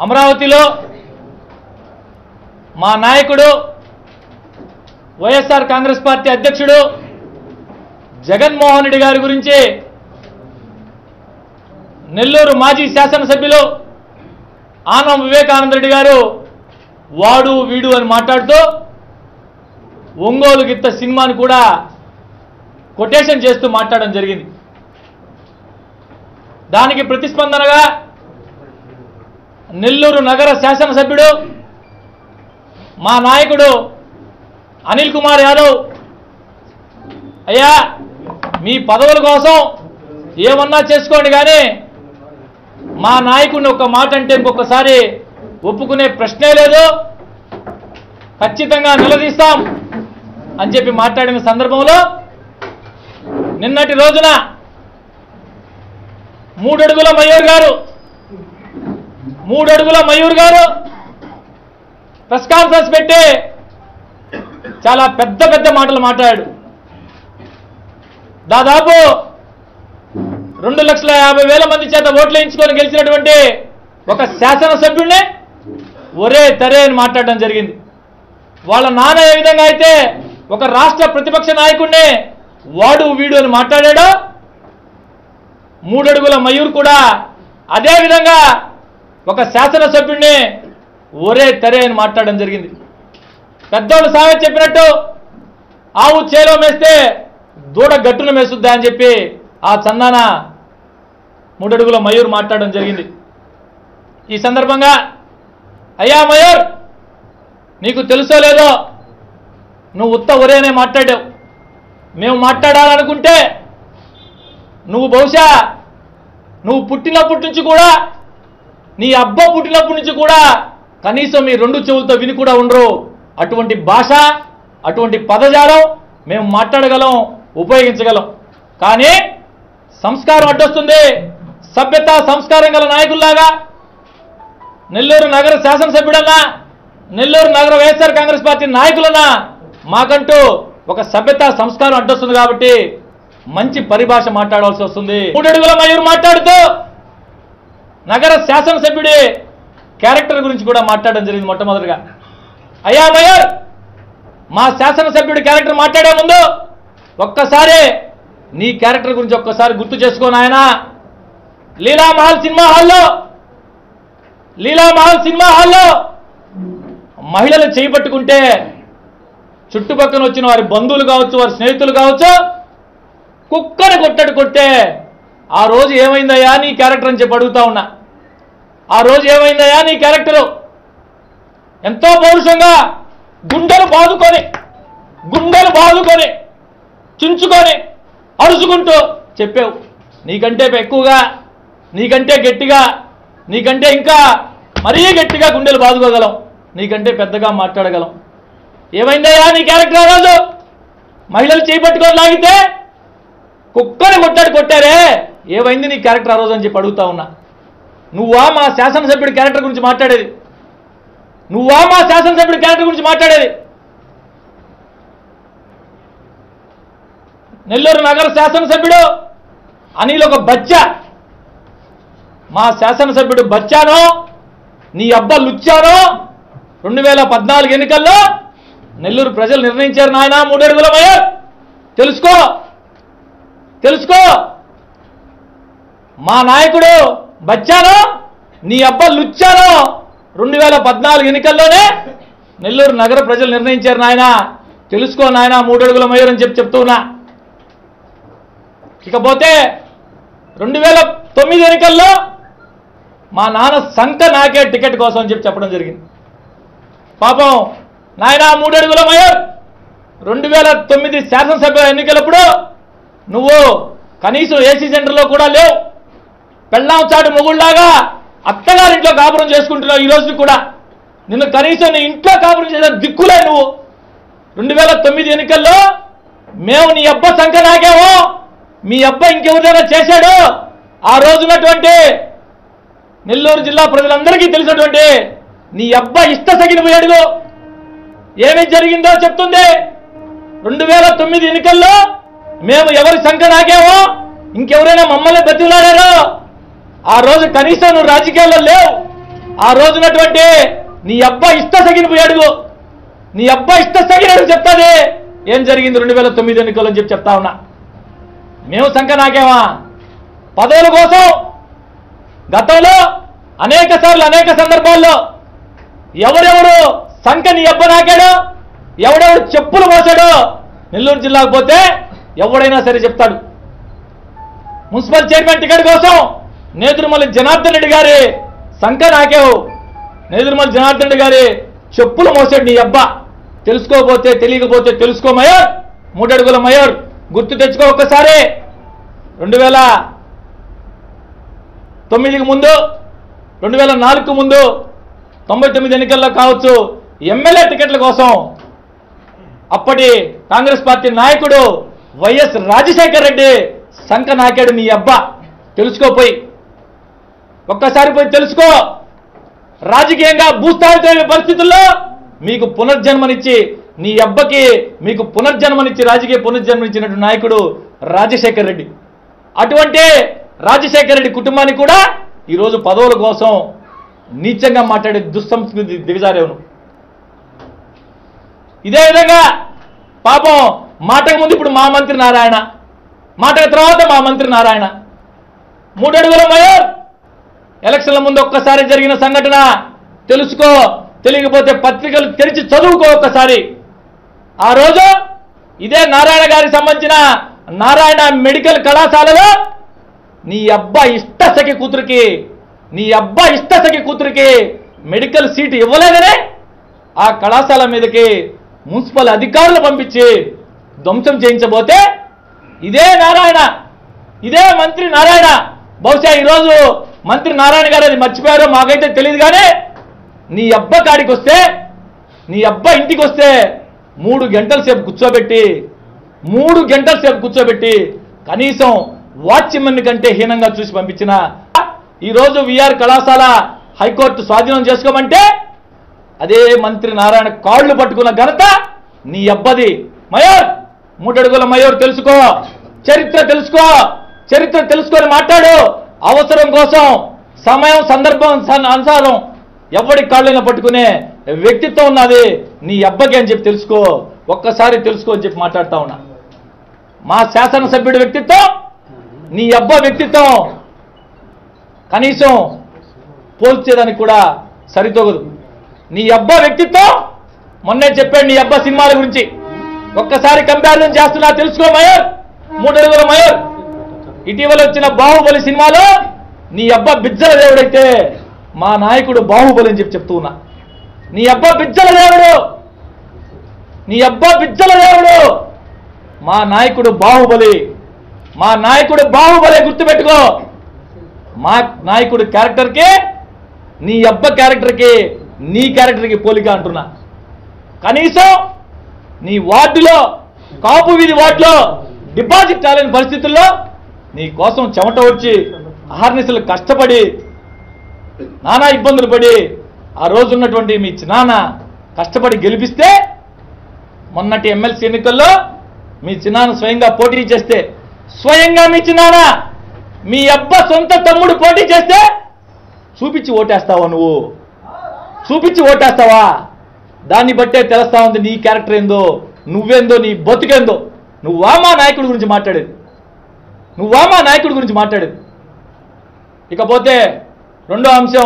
అమరావతిలో మా నాయకుడు వైఎస్ఆర్ కాంగ్రెస్ పార్టీ అధ్యక్షుడు జగన్మోహన్ రెడ్డి గారి గురించి నెల్లూరు మాజీ శాసనసభ్యులు ఆనం వివేకానంద రెడ్డి గారు వాడు వీడు అని మాట్లాడుతూ ఒంగోలు గిత్త సినిమాను కూడా కొటేషన్ చేస్తూ మాట్లాడడం జరిగింది దానికి ప్రతిస్పందనగా నెల్లూరు నగర శాసనసభ్యుడు మా నాయకుడు అనిల్ కుమార్ యాదవ్ అయ్యా మీ పదవుల కోసం ఏమన్నా చేసుకోండి కానీ మా నాయకుడిని ఒక మాట అంటే ఇంకొకసారి ఒప్పుకునే ప్రశ్నే లేదు ఖచ్చితంగా నిలదీస్తాం అని చెప్పి మాట్లాడిన సందర్భంలో నిన్నటి రోజున మూడడుగుల మయూర్ గారు మూడడుగుల మయూర్ గారు ప్రెస్ కాన్ఫరెన్స్ పెట్టి చాలా పెద్ద పెద్ద మాటలు మాట్లాడాడు దాదాపు రెండు లక్షల యాభై వేల మంది చేత ఓట్లు వేయించుకొని గెలిచినటువంటి ఒక శాసనసభ్యుడిని ఒరే తరే అని మాట్లాడడం జరిగింది వాళ్ళ నాన్న ఏ విధంగా అయితే ఒక రాష్ట్ర ప్రతిపక్ష నాయకుడిని వాడు వీడు అని మాట్లాడాడో మూడడుగుల మయూర్ కూడా అదే విధంగా ఒక శాసనసభ్యుడిని ఒరే తరే అని మాట్లాడడం జరిగింది పెద్దోళ్ళు సామెత చెప్పినట్టు ఆవు చేలో మేస్తే దూడ గట్టును మేసుద్దా అని చెప్పి ఆ చందాన మూడడుగుల మయూర్ మాట్లాడడం జరిగింది ఈ సందర్భంగా అయ్యా మయూర్ నీకు తెలుసో లేదో నువ్వు ఉత్త ఒరేనే మాట్లాడావు మేము మాట్లాడాలనుకుంటే నువ్వు బహుశా నువ్వు పుట్టినప్పటి నుంచి కూడా నీ అబ్బ పుట్టినప్పటి నుంచి కూడా కనీసం మీ రెండు చెవులతో విని కూడా ఉండరు అటువంటి భాష అటువంటి పదజాలం మేము మాట్లాడగలం ఉపయోగించగలం కానీ సంస్కారం అడ్డొస్తుంది సభ్యత సంస్కారం గల నాయకుల్లాగా నెల్లూరు నగర శాసనసభ్యుడన్నా నెల్లూరు నగర వైఎస్ఆర్ కాంగ్రెస్ పార్టీ నాయకులన్నా మాకంటూ ఒక సభ్యత సంస్కారం అడ్డొస్తుంది కాబట్టి మంచి పరిభాష మాట్లాడాల్సి వస్తుంది మూడడుగుల మయూరు మాట్లాడుతూ నగర శాసనసభ్యుడి క్యారెక్టర్ గురించి కూడా మాట్లాడడం జరిగింది మొట్టమొదటిగా అయ్యా మయూర్ మా శాసనసభ్యుడి క్యారెక్టర్ మాట్లాడే ముందు ఒక్కసారి నీ క్యారెక్టర్ గురించి ఒక్కసారి గుర్తు చేసుకో నాయన లీలామహల్ సినిమా హాల్లో లీలామహల్ సినిమా హాల్లో మహిళలు చేపట్టుకుంటే చుట్టుపక్కల వచ్చిన వారి బంధువులు కావచ్చు వారి స్నేహితులు కావచ్చు కుక్కని కొట్టడు కొట్టే ఆ రోజు ఏమైందయ్యా నీ క్యారెక్టర్ అని చెప్పి అడుగుతా ఉన్నా ఆ రోజు ఏమైందయ్యా నీ క్యారెక్టరు ఎంతో పౌరుషంగా గుండెలు బాదుకొని గుండెలు బాదుకొని చించుకొని అరుచుకుంటూ చెప్పావు నీకంటే ఎక్కువగా నీకంటే గట్టిగా నీకంటే ఇంకా మరీ గట్టిగా గుండెలు బాదుకోగలం నీకంటే పెద్దగా మాట్లాడగలం ఏమైందయ్యా నీ క్యారెక్టర్ ఆ రోజు మహిళలు చేపట్టుకొని లాగితే కుక్కని కొట్టాడు కొట్టారే ఏమైంది నీ క్యారెక్టర్ ఆ రోజు అని చెప్పి అడుగుతా ఉన్నా నువ్వా మా శాసనసభ్యుడి క్యారెక్టర్ గురించి మాట్లాడేది నువ్వా మా శాసనసభ్యుడి క్యారెక్టర్ గురించి మాట్లాడేది నెల్లూరు నగర శాసనసభ్యుడు అనిల్ ఒక బచ్చా మా శాసనసభ్యుడు బచ్చానో నీ అబ్బ లుచ్చానో రెండు వేల పద్నాలుగు ఎన్నికల్లో నెల్లూరు ప్రజలు నిర్ణయించారు నాయన మూడడుగుల మయర్ తెలుసుకో తెలుసుకో మా నాయకుడు బచ్చానో నీ అబ్బ లుచ్చానో రెండు వేల పద్నాలుగు ఎన్నికల్లోనే నెల్లూరు నగర ప్రజలు నిర్ణయించారు నాయన తెలుసుకో నాయన మూడడుగుల మయూర్ అని చెప్పి చెప్తూ ఉన్నా ఇకపోతే రెండు వేల తొమ్మిది ఎన్నికల్లో మా నాన్న సంఖ నాకే టికెట్ కోసం అని చెప్పి చెప్పడం జరిగింది పాపం నాయన మూడడుగుల మయూర్ రెండు వేల తొమ్మిది శాసనసభ ఎన్నికలప్పుడు నువ్వు కనీసం ఏసీ సెంటర్లో కూడా లేవు పెళ్ళాం చాటు మొగుళ్ళలాగా అత్తగారింట్లో కాపురం చేసుకుంటున్నావు ఈ రోజు కూడా నిన్ను కనీసం నీ ఇంట్లో కాపురం చేసే దిక్కులే నువ్వు రెండు వేల తొమ్మిది ఎన్నికల్లో మేము నీ అబ్బ సంఖ నాగామో మీ అబ్బ ఇంకెవరిదైనా చేశాడు ఆ రోజున్నటువంటి నెల్లూరు జిల్లా ప్రజలందరికీ తెలిసినటువంటి నీ అబ్బ ఇష్ట సగిన అడుగు ఏమి జరిగిందో చెప్తుంది రెండు వేల తొమ్మిది ఎన్నికల్లో మేము ఎవరి సంఖ నాగామో ఇంకెవరైనా మమ్మల్ని బతిలాడారో ఆ రోజు కనీసం నువ్వు రాజకీయాల్లో లేవు ఆ రోజునటువంటి నీ అబ్బా ఇష్ట సగిన అడుగు నీ అబ్బా ఇష్ట సగిన అడుగు చెప్తాది ఏం జరిగింది రెండు వేల తొమ్మిది ఎన్నికల్లో అని చెప్పి చెప్తా ఉన్నా మేము సంఖ నాకేమా పదవుల కోసం గతంలో అనేక సార్లు అనేక సందర్భాల్లో ఎవరెవరు సంఖ నీ అబ్బ నాకాడో ఎవడెవడు చెప్పులు మోసాడో నెల్లూరు జిల్లాకు పోతే ఎవడైనా సరే చెప్తాడు మున్సిపల్ చైర్మన్ టికెట్ కోసం నేదురుమల్లి జనార్దన్ రెడ్డి గారి సంఖ నాకేవు నేదురుమల్లి జనార్దన్ రెడ్డి గారి చెప్పులు మోసాడు నీ అబ్బా తెలుసుకోకపోతే తెలియకపోతే తెలుసుకో మయూర్ మూడడుగుల మయూర్ గుర్తు తెచ్చుకో ఒక్కసారి రెండు వేల తొమ్మిదికి ముందు రెండు వేల నాలుగుకు ముందు తొంభై తొమ్మిది ఎన్నికల్లో కావచ్చు ఎమ్మెల్యే టికెట్ల కోసం అప్పటి కాంగ్రెస్ పార్టీ నాయకుడు వైఎస్ రాజశేఖర్ రెడ్డి సంఖ నాకాడు నీ అబ్బా తెలుసుకోపోయి ఒక్కసారి పోయి తెలుసుకో రాజకీయంగా భూస్థాపితమైన పరిస్థితుల్లో మీకు పునర్జన్మనిచ్చి నీ అబ్బకి మీకు పునర్జన్మనిచ్చి రాజకీయ పునర్జన్మనిచ్చినట్టు నాయకుడు రాజశేఖర్ రెడ్డి అటువంటి రాజశేఖర్ రెడ్డి కుటుంబానికి కూడా ఈరోజు పదవుల కోసం నీచంగా మాట్లాడే దుస్సంస్కృతి దిగజారేవును ఇదే విధంగా పాపం మాటకు ముందు ఇప్పుడు మా మంత్రి నారాయణ మాటకు తర్వాత మా మంత్రి నారాయణ మూడడుగుల మయూర్ ఎలక్షన్ల ముందు ఒక్కసారి జరిగిన సంఘటన తెలుసుకో తెలియకపోతే పత్రికలు తెరిచి చదువుకో ఒక్కసారి ఆ రోజు ఇదే నారాయణ గారికి సంబంధించిన నారాయణ మెడికల్ కళాశాలలో నీ అబ్బా ఇష్టసఖి కూతురికి నీ అబ్బా ఇష్టసఖి కూతురికి మెడికల్ సీటు ఇవ్వలేదనే ఆ కళాశాల మీదకి మున్సిపల్ అధికారులు పంపించి ధ్వంసం చేయించబోతే ఇదే నారాయణ ఇదే మంత్రి నారాయణ బహుశా ఈరోజు మంత్రి నారాయణ గారు అది మర్చిపోయారో మాకైతే తెలియదు కానీ నీ అబ్బ కాడికి వస్తే నీ అబ్బ ఇంటికి వస్తే మూడు గంటల సేపు కూర్చోబెట్టి మూడు గంటల సేపు కూర్చోబెట్టి కనీసం వాచ్మెన్ కంటే హీనంగా చూసి పంపించిన ఈరోజు విఆర్ కళాశాల హైకోర్టు స్వాధీనం చేసుకోమంటే అదే మంత్రి నారాయణ కాళ్ళు పట్టుకున్న ఘనత నీ అబ్బది మయూర్ మూడడుగుల మయూర్ తెలుసుకో చరిత్ర తెలుసుకో చరిత్ర తెలుసుకొని మాట్లాడు అవసరం కోసం సమయం సందర్భం సన్- అనుసారం ఎవడి కాళ్ళైనా పట్టుకునే వ్యక్తిత్వం ఉన్నది నీ అబ్బకి అని చెప్పి తెలుసుకో ఒక్కసారి తెలుసుకో అని చెప్పి మాట్లాడుతా ఉన్నా మా శాసనసభ్యుడి వ్యక్తిత్వం నీ అబ్బ వ్యక్తిత్వం కనీసం పోల్చేదానికి కూడా సరితోగదు నీ అబ్బా వ్యక్తిత్వం మొన్నే చెప్పాడు నీ అబ్బా సినిమాల గురించి ఒక్కసారి కంపారిజన్ చేస్తున్నా తెలుసుకో మయూర్ మూడడుగుల మయూర్ ఇటీవల వచ్చిన బాహుబలి సినిమాలో నీ అబ్బా బిజ్జల దేవుడైతే మా నాయకుడు బాహుబలి అని చెప్పి చెప్తూ ఉన్నా నీ అబ్బా బిజ్జల దేవుడు నీ అబ్బా బిజ్జల దేవుడు మా నాయకుడు బాహుబలి మా నాయకుడు బాహుబలి గుర్తుపెట్టుకో మా నాయకుడు క్యారెక్టర్కి నీ అబ్బ క్యారెక్టర్కి నీ క్యారెక్టర్కి పోలిక అంటున్నా కనీసం నీ వార్డులో కాపు వీధి వార్డులో డిపాజిట్ రాలేని పరిస్థితుల్లో నీ కోసం చెమట వచ్చి అహర్నిశలు కష్టపడి నానా ఇబ్బందులు పడి ఆ రోజు ఉన్నటువంటి మీ చిన్నాన్న కష్టపడి గెలిపిస్తే మొన్నటి ఎమ్మెల్సీ ఎన్నికల్లో మీ చిన్నాన్న స్వయంగా పోటీ చేస్తే స్వయంగా మీ చిన్నాన్న మీ అబ్బ సొంత తమ్ముడు పోటీ చేస్తే చూపించి ఓటేస్తావా నువ్వు చూపించి ఓటేస్తావా దాన్ని బట్టే తెలుస్తా ఉంది నీ క్యారెక్టర్ ఏందో నువ్వేందో నీ బతుకేందో నువ్వా మా నాయకుడి గురించి మాట్లాడేది నువ్వా మా నాయకుడి గురించి మాట్లాడేది ఇకపోతే రెండో అంశం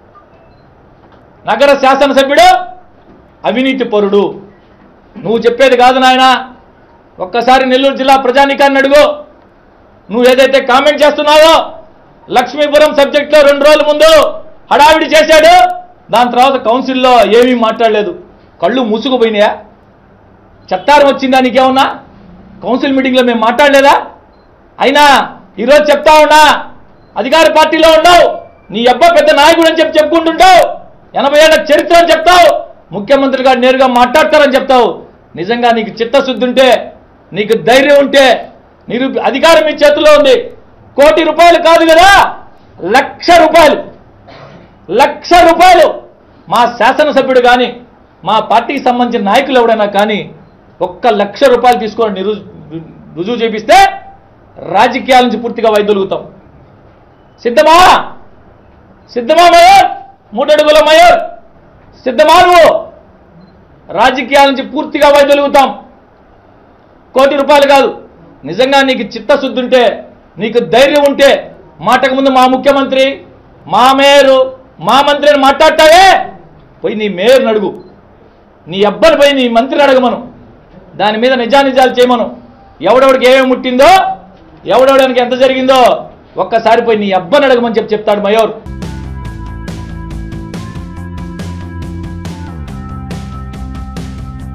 నగర శాసనసభ్యుడు అవినీతి పరుడు నువ్వు చెప్పేది కాదు నాయన ఒక్కసారి నెల్లూరు జిల్లా ప్రజానికాన్ని అడుగు నువ్వు ఏదైతే కామెంట్ చేస్తున్నావో లక్ష్మీపురం సబ్జెక్ట్లో రెండు రోజుల ముందు హడావిడి చేశాడు దాని తర్వాత కౌన్సిల్లో ఏమీ మాట్లాడలేదు కళ్ళు మూసుకుపోయినాయా చట్టారం వచ్చిందా నీకేమన్నా కౌన్సిల్ మీటింగ్లో మేము మాట్లాడలేదా అయినా ఈరోజు చెప్తా ఉన్నా అధికార పార్టీలో ఉన్నావు నీ అబ్బా పెద్ద నాయకుడు అని చెప్పి చెప్పుకుంటుంటావు ఎనభై ఏళ్ళ చరిత్ర అని చెప్తావు ముఖ్యమంత్రి గారు నేరుగా మాట్లాడతారని చెప్తావు నిజంగా నీకు చిత్తశుద్ధి ఉంటే నీకు ధైర్యం ఉంటే నిరూ అధికారం మీ చేతిలో ఉంది కోటి రూపాయలు కాదు కదా లక్ష రూపాయలు లక్ష రూపాయలు మా శాసనసభ్యుడు కానీ మా పార్టీకి సంబంధించిన నాయకులు ఎవడైనా కానీ ఒక్క లక్ష రూపాయలు తీసుకొని నిరు రుజువు చేపిస్తే రాజకీయాల నుంచి పూర్తిగా వైదొలుగుతాం సిద్ధమా సిద్ధమా మయూర్ మూడడుగుల మయూర్ సిద్ధమా నువ్వు రాజకీయాల నుంచి పూర్తిగా వైదొలుగుతాం కోటి రూపాయలు కాదు నిజంగా నీకు చిత్తశుద్ధి ఉంటే నీకు ధైర్యం ఉంటే మాటకు ముందు మా ముఖ్యమంత్రి మా మేయరు మా మంత్రిని మాట్లాడతావే పోయి నీ మేయర్ని అడుగు నీ అబ్బని పోయి నీ మంత్రిని అడగమను దాని మీద నిజానిజాలు చేయమను ఎవడెవడికి ఏమేమి ముట్టిందో ఎవడెవడానికి ఎంత జరిగిందో ఒక్కసారి పోయి నీ అబ్బని అడగమని చెప్పి చెప్తాడు మయూర్